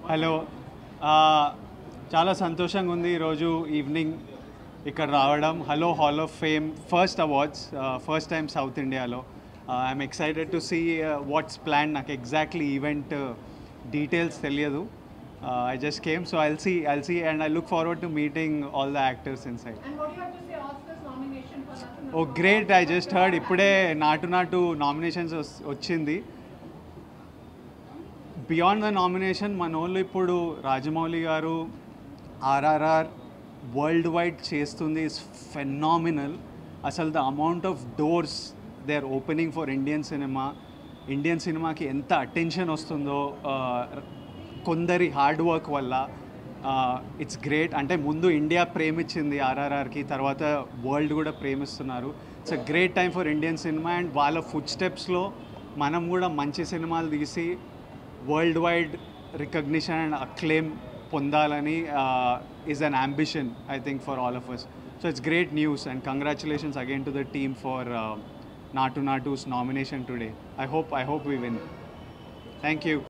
hello ఆ, చాలా సంతోషంగా ఉంది ఈరోజు ఈవినింగ్ ఇక్కడ రావడం hello hall of fame first awards first time south ఇండియాలో I'm excited to see what's plan నాకు ఎగ్జాక్ట్లీ ఈవెంట్ డీటెయిల్స్ తెలియదు I just came so I'll see I'll see and I look forward to meeting all the actors inside And what do you have to say Oscars nomination for Natu oh great I just heard ఇప్పుడే నాటు నాటు nominations వచ్చింది beyond the nomination మన వాళ్ళు ఇప్పుడు Rajamouli garu RRR world wide చేస్తుంది is phenomenal అసలు the amount of doors they are opening for Indian cinema Indian సినిమాకి ఎంత అటెన్షన్ వస్తుందో ఆ, కొందరి హార్డ్ వర్క్ వల్ల ఇట్స్ గ్రేట్ అంటే ముందు ఇండియా ప్రేమించింది ఆర్ఆర్ఆర్కి తర్వాత వరల్డ్ కూడా ప్రేమిస్తున్నారు it's a great time for Indian cinema and వాళ్ళ ఫుడ్ స్టెప్స్లో మనం కూడా మంచి సినిమాలు తీసి world wide recognition and acclaim పొందాలని is an ambition I think for all of us so it's great news and congratulations again to the team for Natu Natu's nomination today I hope I hope we win thank you